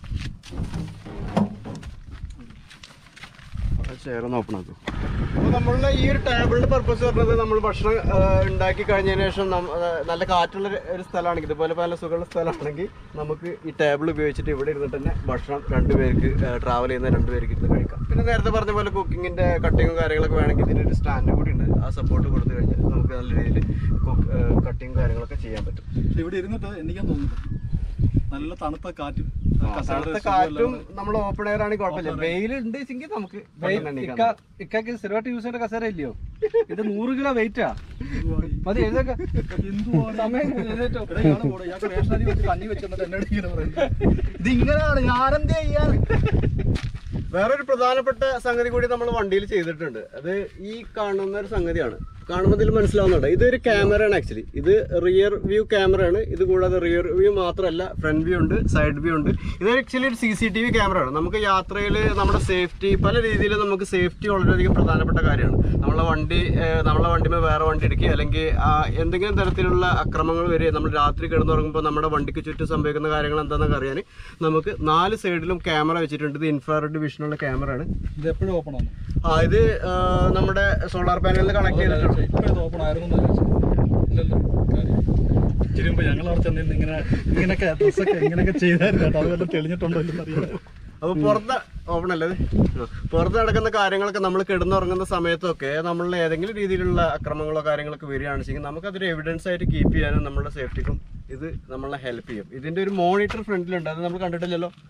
ചെയർ ഒന്ന് ഓപ്പൺ ആക്കും അപ്പോൾ നമ്മളുടെ ഈ ഒരു ടേബിളിന്റെ പർപ്പസ് പറഞ്ഞത് നമ്മൾ ഭക്ഷണം ആ, ഉണ്ടാക്കി കഴിഞ്ഞതിന് ശേഷം നമ്മ- ആ, നല്ല കാറ്റുള്ള ഒരു- ഒരു സ്ഥലമാണെങ്കിൽ ഇതുപോലെ പല സുഖമുള്ള സ്ഥലമാണെങ്കിൽ നമുക്ക് ഈ ടേബിൾ ഉപയോഗിച്ചിട്ട് ഇവിടെ ഇരുന്നിട്ട് തന്നെ ഭക്ഷണം രണ്ട് പേർക്ക് ട്രാവൽ ചെയ്യുന്ന രണ്ട് പേർക്ക് ഇരുന്ന് കഴിക്കാം പിന്നെ നേരത്തെ പറഞ്ഞ പോലെ കുക്കിങ്ങിന്റെ കട്ടിങ്ങും കാര്യങ്ങളൊക്കെ വേണമെങ്കിൽ ഇതിനൊരു സ്റ്റാൻഡ് കൂടി ഉണ്ട് ആ സപ്പോർട്ട് കൊടുത്തു കഴിഞ്ഞാൽ നമുക്ക് നല്ല രീതിയിൽ കട്ടിങ് കാര്യങ്ങളൊക്കെ ചെയ്യാൻ പറ്റും പക്ഷെ ഇവിടെ ഇരുന്നിട്ട് എനിക്കാൻ തോന്നുന്നു നല്ല തണുത്ത കാറ്റും ആ കസേരയുടെ തണുത്ത സുഖം കാറ്റും എല്ലാം നമ്മൾ ഓപ്പൺ എയർ ആണെങ്കിൽ കുഴപ്പമില്ല വെയിൽ ഉണ്ടെങ്കിൽ നമുക്ക് പെട്ടെന്ന് എണീക്കാൻ ഇക്കാക്ക് സ്ഥിരമായിട്ട് യൂസ് ചെയ്യേണ്ട കസേര ഇല്ലയോ ഇത് നൂറ് കിലോ വെയിറ്റാ മതി എഴുതേക്ക എന്തുവാണ്? സമയം എഴുന്നേറ്റോ? എടാ, ഇയാള് പോടാ. ഇയാൾക്ക് റേഷൻ അരി വെച്ച് കഞ്ഞി വെച്ച് തന്നിട്ട് എന്നോട് ഇങ്ങനെ പറയുന്നത്. ഇതിങ്ങനെയാണ് ഞാനെന്ത് ചെയ്യാൻ വേറൊരു പ്രധാനപ്പെട്ട സംഗതി കൂടി നമ്മൾ വണ്ടിയിൽ ചെയ്തിട്ടുണ്ട് അത് ഈ കാണുന്ന ഒരു സംഗതിയാണ് കാണുമ്പോൾ ഇതിൽ മനസ്സിലാവുന്നുണ്ട് ഇതൊരു ക്യാമറയാണ് ആക്ച്വലി ഇത് റിയർ വ്യൂ ക്യാമറയാണ് ഇത് കൂടാതെ റിയർ വ്യൂ മാത്രമല്ല ഫ്രണ്ട് വ്യൂ ഉണ്ട് സൈഡ് വ്യൂ ഉണ്ട് ഇത് ആക്ച്വലി ഒരു സി സി ടി വി ക്യാമറയാണ് നമുക്ക് യാത്രയിൽ നമ്മുടെ സേഫ്റ്റി പല രീതിയിൽ നമുക്ക് സേഫ്റ്റി വളരെയധികം പ്രധാനപ്പെട്ട കാര്യമാണ് നമ്മളെ വണ്ടി ഏഹ്, നമ്മളെ വണ്ടിമേ വേറെ വണ്ടി ഇടിക്കുക അല്ലെങ്കിൽ ആ, എന്തെങ്കിലും തരത്തിലുള്ള അക്രമങ്ങൾ വരിക നമ്മൾ രാത്രി കിടന്നുറങ്ങുമ്പോൾ നമ്മുടെ വണ്ടിക്ക് ചുറ്റും സംഭവിക്കുന്ന കാര്യങ്ങൾ എന്താണെന്നൊക്കെ അറിയാൻ നമുക്ക് നാല് സൈഡിലും ക്യാമറ വെച്ചിട്ടുണ്ട് ഇത് ഇൻഫ്രാറെഡ് വിഷനുള്ള ക്യാമറ ആണ് ഇത് എപ്പോഴും ഓപ്പൺ ആണ് ആ ഇത് ആ, നമ്മുടെ സോളാർ പാനലിൽ കണക്ട് ചെയ്തിട്ടുണ്ട് ഇപ്പോഴും ഇത് ഓപ്പൺ ആയിരുന്നു എന്ന് വിചാരിച്ചു. ഇല്ലല്ലോ കാര്യം ഇച്ചിരി മുമ്പ് ഞങ്ങൾ അവിടെ ചെന്നിരുന്ന് ഇങ്ങനെ ഇങ്ങനെയൊക്കെ ഡ്രസ്സൊക്കെ ഇങ്ങനെയൊക്കെ ചെയ്തായിരുന്നു കേട്ടോ അത് വല്ലതും തെളിഞ്ഞിട്ടുണ്ടോ ഇല്ലെന്ന് അറിയാം അപ്പൊ പുറത്ത് ഓപ്പൺ അല്ലേ ഇത്? ആ. പുറത്ത് നടക്കുന്ന കാര്യങ്ങളൊക്കെ നമ്മൾ കിടന്നുറങ്ങുന്ന സമയത്തൊക്കെ നമ്മളിൽ ഏതെങ്കിലും രീതിയിലുള്ള അക്രമങ്ങളോ കാര്യങ്ങളൊക്കെ വരികയാണെന്ന് വെച്ചെങ്കിൽ നമുക്കതൊരു എവിഡൻസ് ആയിട്ട് കീപ്പ് ചെയ്യാനും നമ്മളുടെ സേഫ്റ്റിക്കും ഇത് നമ്മളെ ഹെൽപ്പ് ചെയ്യും ഇതിന്റെ ഒരു മോണിറ്റർ ഫ്രണ്ടിലുണ്ട് അത് നമ്മൾ കണ്ടിട്ടില്ലല്ലോ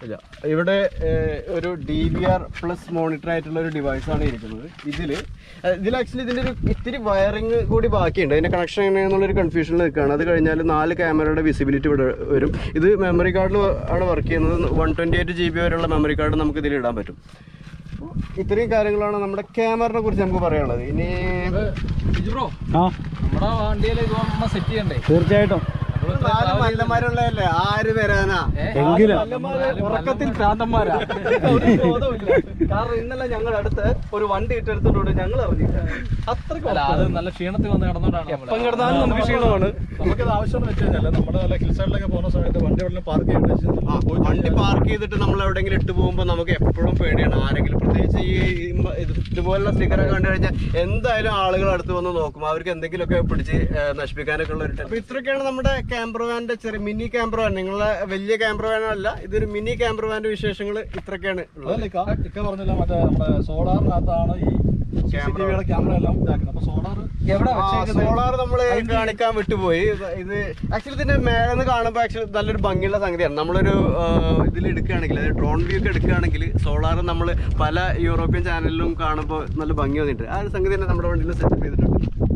ഇല്ല ഇവിടെ ഏഹ്, ഒരു D V R plus monitor ആയിട്ടുള്ള ഒരു ഡിവൈസ് ആണ് ഇരിക്കുന്നത് ഇതിൽ ഇതിൽ ആക്ച്വലി ഇതിൻ്റെ ഒരു ഇത്തിരി വയറിങ് കൂടി ബാക്കിയുണ്ട് അതിൻ്റെ കണക്ഷൻ എങ്ങനെയാണെന്നുള്ളൊരു കൺഫ്യൂഷനിൽ നിൽക്കുകയാണ് അത് കഴിഞ്ഞാൽ നാല് ക്യാമറയുടെ വിസിബിലിറ്റി ഇവിടെ വരും ഇത് മെമ്മറി കാർഡിൽ ആണ് വർക്ക് ചെയ്യുന്നത് one twenty eight G B വരെയുള്ള മെമ്മറി കാർഡ് നമുക്ക് ഇതിൽ ഇടാൻ പറ്റും അപ്പോൾ ഇത്രയും കാര്യങ്ങളാണ് നമ്മുടെ ക്യാമറയെ കുറിച്ച് നമുക്ക് പറയാനുള്ളത് ഇനി ബ്രോ ആ നമ്മുടെ വണ്ടിയിൽ ഇത് വന്ന് സെറ്റ് ചെയ്യണ്ടേ തീർച്ചയായിട്ടും നാല് മല്ലന്മാരുള്ളതല്ലേ ആര് വരാനാ എങ്കിലും ഉറക്കത്തിൽ ഭ്രാന്തന്മാരാ ഒരു ബോധവുമില്ല കാരണം ഇന്നലെ ഞങ്ങൾ അടുത്ത് ഒരു വണ്ടി ഇട്ടെടുത്തിട്ടുണ്ട് ഞങ്ങൾ അറിഞ്ഞു അത്രയ്ക്ക് അല്ല അത് നല്ല ക്ഷീണത്തിൽ വന്ന് കിടന്നോണ്ടാണ് എപ്പം കിടന്നാലും നമുക്ക് ക്ഷീണമാണ് നമുക്കത് ആവശ്യം വെച്ച് കഴിഞ്ഞാൽ നമ്മുടെ നല്ല ഹിൽ സൈഡിലൊക്കെ പോകുന്ന സമയത്ത് വണ്ടി എവിടെ പാർക്ക് ചെയ്യേണ്ട ആ, വണ്ടി പാർക്ക് ചെയ്തിട്ട് നമ്മൾ എവിടെയെങ്കിലും ഇട്ട് പോകുമ്പോൾ നമുക്ക് എപ്പോഴും പേടിയാണ് ആരെങ്കിലും പ്രത്യേകിച്ച് ഈ ഈ മ- ഇത് ഇതുപോലുള്ള സ്റ്റിക്കറൊക്കെ കണ്ടു കഴിഞ്ഞാൽ എന്തായാലും ആളുകൾ അടുത്ത് വന്ന് നോക്കും അവർക്ക് എന്തെങ്കിലുമൊക്കെ പിടിച്ച് ഏ, നശിപ്പിക്കാനൊക്കെ ഉള്ള ഒരു അപ്പൊ ഇത്രയൊക്കെയാണ് നമ്മുടെ ക്യാമ്പ്രവാന്റെ ചെറിയ മിനി ക്യാമ്പ്രവാൻ നിങ്ങളെ വലിയ ക്യാമ്പ്രവാൻ അല്ല ഇതൊരു മിനി ക്യാമ്പ്രവാന്റെ വിശേഷങ്ങൾ ഇത്രയൊക്കെയാണ് ഉള്ളത് അതല്ല ഇക്ക ഇക്ക പറഞ്ഞില്ല മറ്റേ നമ്മുടെ സോളാറിനകത്താണ് ഈ CCTV-യുടെ ക്യാമറ എല്ലാം ഇതാക്കുന്നത് അപ്പൊ സോളാർ എവിടെ സോളാർ നമ്മള് കാണിക്കാൻ വിട്ടുപോയി ഇത് ഇത് ആക്ച്വലി ഇതിന്റെ മേലെന്ന് കാണുമ്പോൾ ആക്ച്വലി നല്ലൊരു ഭംഗിയുള്ള സംഗതിയാണ് നമ്മളൊരു ഇതിൽ എടുക്കുകയാണെങ്കിൽ അതായത് ഡ്രോൺ വ്യൂ ഒക്കെ എടുക്കുകയാണെങ്കിൽ സോളാർ നമ്മൾ പല യൂറോപ്യൻ ചാനലിലും കാണുമ്പോൾ നല്ല ഭംഗി വന്നിട്ടുണ്ട് ആ ഒരു സംഗതി തന്നെ നമ്മുടെ വണ്ടിയിൽ സെറ്റപ്പ് ചെയ്തിട്ടുണ്ട്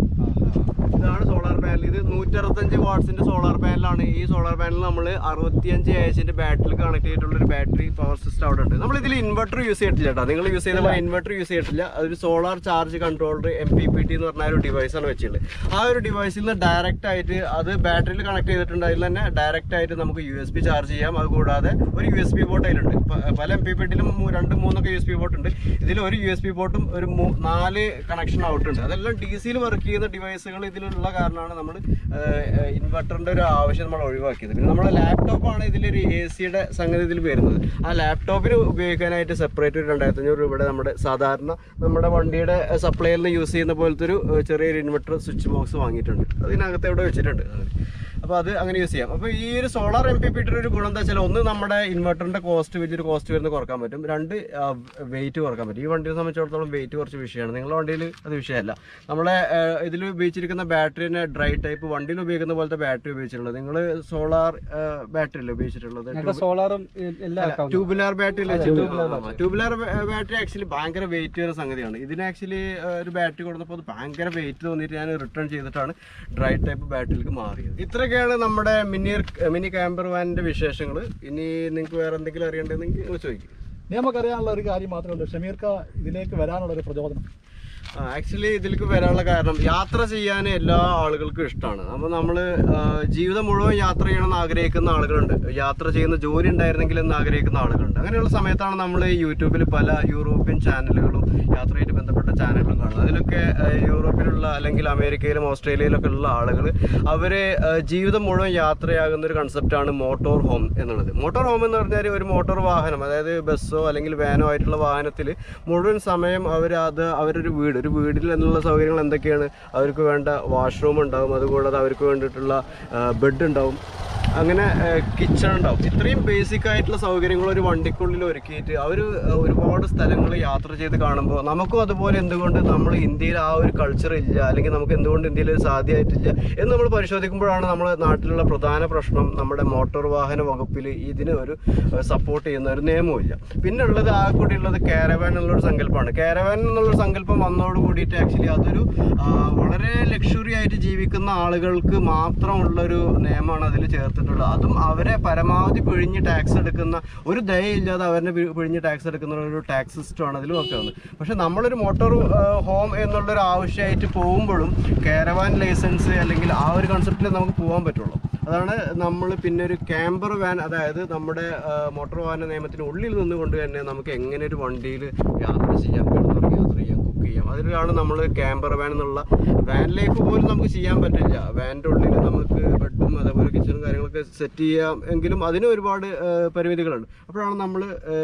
ഇതാണ് സോളാർ പാനൽ ഇത് നൂറ്ററുപത്തഞ്ച് വാട്ട്സിന്റെ സോളാർ പാനലാണ് ഈ സോളാർ പാനൽ നമ്മൾ അറുപത്തിയഞ്ച് ഏച്ചിന്റെ ബാറ്ററി കണക്ട് ചെയ്തിട്ടുള്ള ഒരു ബാറ്ററി പവർ സിസ്റ്റം അവിടെ ഉണ്ട് നമ്മൾ ഇതിൽ ഇൻവെർട്ടർ യൂസ് ചെയ്തിട്ടില്ല കേട്ടോ നിങ്ങൾ യൂസ് ചെയ്ത പോലെ ഇൻവെർട്ടർ യൂസ് ചെയ്തിട്ടില്ല അതൊരു solar charge controller M P P T എന്ന് പറഞ്ഞ ഒരു ഡിവൈസ് ആണ് വെച്ചിട്ടുള്ളത് ആ ഒരു ഡിവൈസിൽ നിന്ന് ഡയറക്റ്റ് ആയിട്ട് അത് ബാറ്ററിയിൽ കണക്ട് ചെയ്തിട്ടുണ്ട് അതിൽ തന്നെ ഡയറക്റ്റ് ആയിട്ട് നമുക്ക് യു എസ് ബി ചാർജ് ചെയ്യാം അത് കൂടാതെ ഒരു യു എസ് ബി പോർട്ട് അതിലുണ്ട് പ- പല എം പി പി ടിയിലും രണ്ട് മൂന്നൊക്കെ യു എസ് ബി പോർട്ട് ഉണ്ട് ഇതിൽ ഒരു യു എസ് ബി പോർട്ടും ഒരു മൂ- നാല് കണക്ഷൻ ഔട്ട് ഉണ്ട് അതെല്ലാം ഡി സിയിൽ വർക്ക് ചെയ്യുന്ന ഡിവൈസുകൾ ഇതിലുള്ള കാരണമാണ് നമ്മൾ ഇൻവെർട്ടറിന്റെ ഒരു ആവശ്യം നമ്മൾ ഒഴിവാക്കിയത് പിന്നെ നമ്മുടെ ലാപ്ടോപ്പാണ് ഇതിലൊരു എ സിയുടെ സംഗതി ഇതിൽ വരുന്നത് ആ ലാപ്ടോപ്പിന് ഉപയോഗിക്കാനായിട്ട് സെപ്പറേറ്റ് ഒരു രണ്ടായിരത്തി അഞ്ഞൂറ് രൂപയുടെ നമ്മുടെ സാധാരണ നമ്മുടെ വണ്ടിയുടെ സപ്ലൈയിൽ നിന്ന് യൂസ് ചെയ്യുന്ന പോലത്തെ ഒരു ഏഹ്, ചെറിയൊരു ഇൻവെർട്ടർ സ്വിച്ച് ബോക്സ് വാങ്ങിയിട്ടുണ്ട് അതിനകത്ത് എവിടെ വെച്ചിട്ടുണ്ട് അപ്പോൾ അത് അങ്ങനെ യൂസ് ചെയ്യാം അപ്പോൾ ഈ ഒരു സോളാർ എം പി പിയുടെ ഒരു ഗുണം എന്താ വെച്ചാൽ ഒന്ന് നമ്മുടെ ഇൻവെർട്ടറിന്റെ കോസ്റ്റ് വലിയൊരു കോസ്റ്റ് വരുന്നത് കുറക്കാൻ പറ്റും രണ്ട് വെയിറ്റ് കുറക്കാൻ പറ്റും ഈ വണ്ടിയെ സംബന്ധിച്ചിടത്തോളം വെയിറ്റ് കുറച്ച് വിഷയമാണ് നിങ്ങളുടെ വണ്ടിയിൽ അത് വിഷയമല്ല നമ്മളെ ഇതിൽ ഉപയോഗിച്ചിരിക്കുന്ന ബാറ്ററിനെ ഡ്രൈ ടൈപ്പ് വണ്ടിയിൽ ഉപയോഗിക്കുന്ന പോലത്തെ ബാറ്ററി ഉപയോഗിച്ചിട്ടുള്ളത് നിങ്ങൾ സോളാർ ബാറ്ററി അല്ലേ ഉപയോഗിച്ചിട്ടുള്ളത് ഞങ്ങളുടെ സോളാറും എല്ലാം tubular battery tubular battery actually ഭയങ്കര വെയിറ്റ് വരുന്ന സംഗതിയാണ് ഇതിന് ആക്ച്വലി ഒരു ബാറ്ററി കൊടുത്തപ്പോൾ അത് ഭയങ്കര വെയിറ്റ് തോന്നിയിട്ട് ഞാൻ റിട്ടേൺ ചെയ്തിട്ടാണ് ഡ്രൈ ടൈപ്പ് ബാറ്ററിയിലേക്ക് മാറിയത് ഇത്രയൊക്കെയാണ് നമ്മുടെ മിനി മിനി ക്യാമ്പർ വാനിന്റെ വിശേഷങ്ങൾ ഇനി നിങ്ങൾക്ക് വേറെ എന്തെങ്കിലും അറിയണ്ടെങ്കിൽ നിങ്ങൾ ചോദിക്കും ഇനി നമുക്കറിയാനുള്ള ഒരു കാര്യം മാത്രമേ ഉള്ളൂ ഷമീർക്ക ഇതിലേക്ക് വരാനുള്ള ഒരു പ്രചോദനം ആക്ച്വലി ഇതിലേക്ക് വരാനുള്ള കാരണം യാത്ര ചെയ്യാൻ എല്ലാ ആളുകൾക്കും ഇഷ്ടമാണ് അപ്പോൾ നമ്മൾ ജീവിതം മുഴുവൻ യാത്ര ചെയ്യണമെന്ന് ആഗ്രഹിക്കുന്ന ആളുകളുണ്ട് യാത്ര ചെയ്യുന്ന ജോലി ഉണ്ടായിരുന്നെങ്കിൽ എന്ന് ആഗ്രഹിക്കുന്ന ആളുകളുണ്ട് അങ്ങനെയുള്ള സമയത്താണ് നമ്മൾ യൂട്യൂബിൽ പല യൂറോപ്യൻ ചാനലുകളും യാത്രയായിട്ട് ബന്ധപ്പെട്ട ചാനലുകളും കാണുന്നത് അതിലൊക്കെ ആ, യൂറോപ്പിലുള്ള അല്ലെങ്കിൽ അമേരിക്കയിലും ഓസ്ട്രേലിയയിലൊക്കെ ഉള്ള ആളുകൾ അവർ ജീവിതം മുഴുവൻ യാത്രയാകുന്ന ഒരു കൺസെപ്റ്റാണ് മോട്ടോർ ഹോം എന്നുള്ളത് മോട്ടോർ ഹോം എന്ന് പറഞ്ഞാൽ ഒരു മോട്ടോർ വാഹനം അതായത് ബസ്സോ അല്ലെങ്കിൽ വാനോ ആയിട്ടുള്ള വാഹനത്തിൽ മുഴുവൻ സമയം അവർ അത് അവരൊരു വീട് ഒരു വീടിൽ എന്നുള്ള സൗകര്യങ്ങൾ എന്തൊക്കെയാണ് അവർക്ക് വേണ്ട വാഷ്റൂം ഉണ്ടാവും അതുകൂടാതെ അവർക്ക് വേണ്ടിയിട്ടുള്ള ബെഡ് ഉണ്ടാവും അങ്ങനെ കിച്ചൺ ഉണ്ടാവും ഇത്രയും ബേസിക് ആയിട്ടുള്ള സൗകര്യങ്ങൾ ഒരു വണ്ടിക്കുള്ളിൽ ഒരുക്കിയിട്ട് അവർ ഒരുപാട് സ്ഥലങ്ങൾ യാത്ര ചെയ്ത് കാണുമ്പോൾ നമുക്കും അതുപോലെ എന്തുകൊണ്ട് നമ്മൾ ഇന്ത്യയിൽ ആ ഒരു കൾച്ചർ ഇല്ല അല്ലെങ്കിൽ നമുക്ക് എന്തുകൊണ്ട് ഇന്ത്യയിൽ ഒരു സാധ്യമായിട്ടില്ല എന്ന് നമ്മൾ പരിശോധിക്കുമ്പോഴാണ് നമ്മുടെ നാട്ടിലുള്ള പ്രധാന പ്രശ്നം നമ്മുടെ മോട്ടോർ വാഹന വകുപ്പിൽ ഇതിന് ഒരു സപ്പോർട്ട് ചെയ്യുന്ന ഒരു നിയമമില്ല പിന്നെ ഉള്ളത് ആ കൂടി ഉള്ളത് കാരവാൻ എന്നുള്ളൊരു സങ്കല്പമാണ് കാരവാൻ എന്നുള്ളൊരു സങ്കല്പം വന്നതോട് കൂടിയിട്ട് ആക്ച്വലി അതൊരു ആ, വളരെ ലക്ഷറി ആയിട്ട് ജീവിക്കുന്ന ആളുകൾക്ക് മാത്രമുള്ളൊരു നിയമമാണ് അതിൽ ചേർത്തിട്ടുള്ളത് അതും അവരെ പരമാവധി പിഴിഞ്ഞ് ടാക്സ് എടുക്കുന്ന ഒരു ദയയില്ലാതെ അവരെ പി- പിഴിഞ്ഞ് ടാക്സ് എടുക്കുന്ന ഒരു ടാക്സ് സിസ്റ്റമാണ് അതിലും ഒക്കെ വന്നത് പക്ഷെ നമ്മളൊരു മോട്ടോർ ഹോം എന്നുള്ളൊരു ആവശ്യമായിട്ട് പോകുമ്പോഴും കാരവാൻ ലൈസൻസ് അല്ലെങ്കിൽ ആ ഒരു കൺസെപ്റ്റിൽ നമുക്ക് പോകാൻ പറ്റുള്ളൂ അതാണ് നമ്മൾ പിന്നെ ഒരു ക്യാമ്പർ വാൻ അതായത് നമ്മുടെ മോട്ടോർ വാഹന നിയമത്തിന് ഉള്ളിൽ നിന്നുകൊണ്ട് തന്നെ നമുക്ക് എങ്ങനെ ഒരു വണ്ടിയിൽ യാത്ര ചെയ്യാം കിടന്നുറങ്ങി യാത്ര ചെയ്യാം കുക്ക് ചെയ്യാം അതിലാണ് നമ്മൾ ക്യാമ്പർ വാൻ എന്നുള്ള വാൻ ലൈഫ് പോലും നമുക്ക് ചെയ്യാൻ പറ്റില്ല വാനിൻ്റെ ഉള്ളിൽ നമുക്ക് ബെഡും അതേപോലെ കിച്ചണും കാര്യങ്ങളൊക്കെ സെറ്റ് ചെയ്യാം എങ്കിലും അതിന് ഒരുപാട് ആ, പരിമിതികളുണ്ട് അപ്പോഴാണ് നമ്മൾ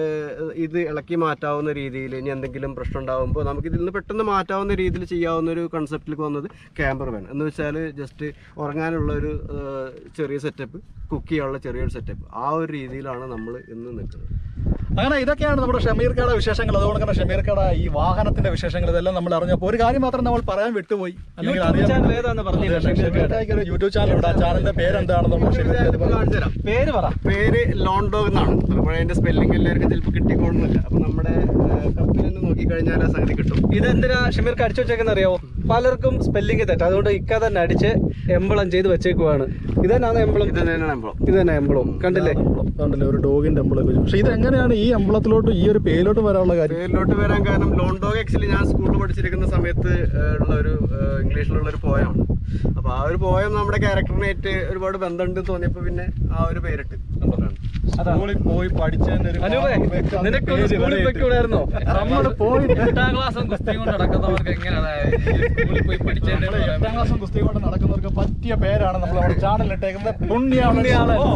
ഇത് ഇളക്കി മാറ്റാവുന്ന രീതിയിൽ ഇനി എന്തെങ്കിലും പ്രശ്നം ഉണ്ടാകുമ്പോൾ നമുക്ക് ഇതിൽ നിന്ന് പെട്ടെന്ന് മാറ്റാവുന്ന രീതിയിൽ ചെയ്യാവുന്ന ഒരു കൺസെപ്റ്റിലേക്ക് വന്നത് ക്യാമ്പർ വാൻ എന്ന് വെച്ചാൽ ജസ്റ്റ് ഉറങ്ങാനുള്ള ഒരു ആ, ചെറിയ സെറ്റപ്പ് കുക്ക് ചെയ്യാനുള്ള ചെറിയൊരു സെറ്റപ്പ് ആ ഒരു രീതിയിലാണ് നമ്മൾ ഇന്ന് നിൽക്കുന്നത് അങ്ങനെ ഇതൊക്കെയാണ് നമ്മുടെ ഷമീർക്കയുടെ വിശേഷങ്ങൾ അതുകൊണ്ട് തന്നെ ഷമീർക്കയുടെ ഈ വാഹനത്തിന്റെ വിശേഷങ്ങൾ ഇതെല്ലാം നമ്മൾ അറിഞ്ഞപ്പോൾ ഒരു കാര്യം മാത്രം നമ്മൾ പറയാൻ വിട്ടുപോയി അല്ലെങ്കിൽ യൂട്യൂബ് അറിയാൻ ചാനൽ ഏതാന്ന് പറഞ്ഞില്ല ഷമീർക്ക് ഷമീർക്കായ്ക്ക് ഒരു യൂട്യൂബ് ചാനൽ ഉണ്ട് ആ ചാനലിന്റെ പേരെന്താണെന്നുള്ള ഷമീർക്ക് അത് പറ- കാണിച്ചു തരാം പേര് പറ പേര് ലോണ്ടോഗ് എന്നാണ് അപ്പോൾ അതിന്റെ സ്പെല്ലിംഗ് എല്ലാവർക്കും ചിലപ്പോൾ കിട്ടിക്കോളുന്നില്ല അപ്പൊ നമ്മുടെ കപ്പിൽ തന്നെ നോക്കിക്കഴിഞ്ഞാൽ ആ സംഗതി കിട്ടും ഇതെന്തിനാ ഷമീർക്ക് അടിച്ചു വെച്ചേക്കുന്ന അറിയാവോ പലർക്കും സ്പെല്ലിംഗ് തെറ്റ് അതുകൊണ്ട് ഇക്ക തന്നെ അടിച്ച് എംബളം ചെയ്ത് വെച്ചേക്കുവാണ് ഇത് തന്നെയാണ് എംബളം ഇത് തന്നെയാണ് എംബ്ലം ഇത് തന്നെ എംബളം കണ്ടില്ലേ അതുകൊണ്ടല്ലേ ഒരു ഡോഗിന്റെ അമ്പലം വെച്ചു പക്ഷെ ഇത് എങ്ങനെയാണ് ഈ അമ്പലത്തിലോട്ട് ഈ ഒരു പേരിലോട്ട് വരാനുള്ള കാര്യം പേരിലോട്ട് വരാൻ കാരണം ലോണ്ടോഗ് ആക്ച്വലി ഞാൻ സ്കൂളിൽ പഠിച്ചിരിക്കുന്ന സമയത്ത് ഏഹ്, ഉള്ള ഒരു ഏഹ്, ഇംഗ്ലീഷിലുള്ള ഒരു പോയമാണ് അപ്പൊ ആ ഒരു പോയം നമ്മുടെ ക്യാരക്ടറിനായിട്ട് ഒരുപാട് ബന്ധമുണ്ട് തോന്നിയപ്പോ പിന്നെ ആ ഒരു പേരിട്ട് സ്കൂളിൽ പോയി പഠിച്ചതിന്റെ ഒരു അനൂപേ ഭാഗം നിനക്ക് പേര് സ്കൂളിൽ വരെയിട്ട്. വെക്കൂടായിരുന്നോ നമ്മൾ പോയിട്ട് എട്ടാം ക്ലാസ്സും കുസ്തിയും കൊണ്ട് നടക്കുന്നവർക്ക് എങ്ങനെയാണ് സ്കൂളിൽ പോയി പഠിച്ചതിന്റെ നമ്മള് എട്ടാം ക്ലാസ്സും കുസ്തി കൊണ്ട് നടക്കുന്നവർക്ക് പറ്റിയ പേരാണ് നമ്മൾ നമ്മുടെ ചാനലിൽ ഇട്ടേക്കുന്നത് പുണ്യാളൻ ഓ,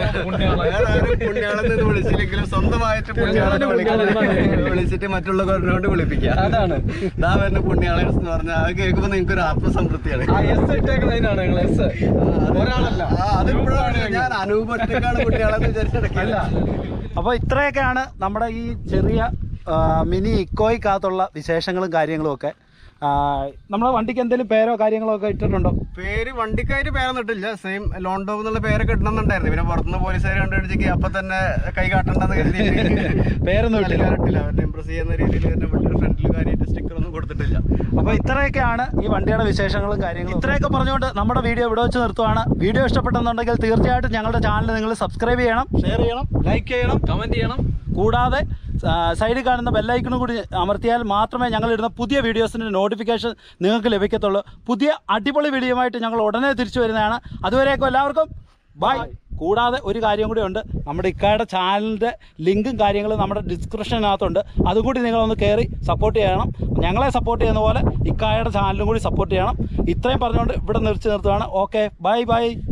വേറെ ആരും പുണ്യാളെന്ന് വിളിച്ചില്ലെങ്കിലും സ്വന്തമായിട്ട് പുണ്യാളനെ വിളിക്കാൻ വിളിച്ചിട്ട് മറ്റുള്ളവരോട് വിളിപ്പിക്കുക അതാണ് ഇതാ വരുന്ന പുണ്യാളൻ എന്ന് പറഞ്ഞാൽ അത് കേൾക്കുമ്പോൾ നിങ്ങൾക്ക് ഒരു ആത്മസംതൃപ്തിയാണ് ആ എസ് ഇട്ടേക്കുന്നതിനാണ് നിങ്ങൾ എസ് ഒരാളല്ല ആ, അതിപ്പോഴാണ് ഞാൻ അനൂപൊറ്റക്കാണ് കുട്ടികളെന്ന് വിചാരിച്ചിടക്കില്ല അപ്പോൾ ഇത്രയൊക്കെയാണ് നമ്മുടെ ഈ ചെറിയ ആ, മിനി ഇക്കോയ്ക്കകത്തുള്ള വിശേഷങ്ങളും കാര്യങ്ങളും ഒക്കെ ആ, നമ്മുടെ വണ്ടിക്ക് എന്തെങ്കിലും പേരോ കാര്യങ്ങളോ ഒക്കെ ഇട്ടിട്ടുണ്ടോ പേര് വണ്ടിക്കാര് പേരൊന്നും ഇട്ടില്ല സെയിം ലോണ്ടോ എന്നുള്ള പേരൊക്കെ ഇടണമെന്നുണ്ടായിരുന്നു പിന്നെ പുറത്തുനിന്ന് പോലീസുകാർ കണ്ടുപിടിച്ചെങ്കിൽ അപ്പൊ തന്നെ കൈ കാട്ടണ്ടെന്ന് കരുതി പേരൊന്നും ഇട്ടില്ല ഇട്ടില്ല അവരുടെ ഇമ്പ്രസ് ചെയ്യുന്ന രീതിയിൽ തന്നെ വണ്ടിയുടെ ഫ്രണ്ടിൽ കാര്യമായിട്ട് സ്റ്റിക്കർ ഒന്നും കൊടുത്തിട്ടില്ല അപ്പോൾ ഇത്രയൊക്കെയാണ് ഈ വണ്ടിയുടെ വിശേഷങ്ങളും കാര്യങ്ങളും ഇത്രയൊക്കെ പറഞ്ഞുകൊണ്ട് നമ്മുടെ വീഡിയോ ഇവിടെ വെച്ച് നിർത്തുവാണ് വീഡിയോ ഇഷ്ടപ്പെട്ടെന്നുണ്ടെങ്കിൽ തീർച്ചയായിട്ടും ഞങ്ങളുടെ ചാനൽ നിങ്ങൾ സബ്സ്ക്രൈബ് ചെയ്യണം ഷെയർ ചെയ്യണം ലൈക്ക് ചെയ്യണം കമന്റ് ചെയ്യണം കൂടാതെ ആ, സൈഡിൽ കാണുന്ന ബെല്ലൈക്കണും കൂടി അമർത്തിയാൽ മാത്രമേ ഞങ്ങൾ ഇടുന്ന പുതിയ വീഡിയോസിൻ്റെ നോട്ടിഫിക്കേഷൻ നിങ്ങൾക്ക് ലഭിക്കത്തുള്ളൂ പുതിയ അടിപൊളി വീഡിയോയുമായിട്ട് ഞങ്ങൾ ഉടനെ തിരിച്ചു വരുന്നതാണ് അതുവരേക്കും എല്ലാവർക്കും ബൈ കൂടാതെ ഒരു കാര്യം കൂടി ഉണ്ട് നമ്മുടെ ഇക്കായുടെ ചാനലിൻ്റെ ലിങ്കും കാര്യങ്ങളും നമ്മുടെ ഡിസ്ക്രിപ്ഷനകത്തുണ്ട് അതും കൂടി നിങ്ങളൊന്ന് കയറി സപ്പോർട്ട് ചെയ്യണം ഞങ്ങളെ സപ്പോർട്ട് ചെയ്യുന്ന പോലെ ഇക്കായുടെ ചാനലും കൂടി സപ്പോർട്ട് ചെയ്യണം ഇത്രയും പറഞ്ഞുകൊണ്ട് ഇവിടെ നിർത്തി നിർത്തുകയാണ് ഓക്കെ ബൈ ബൈ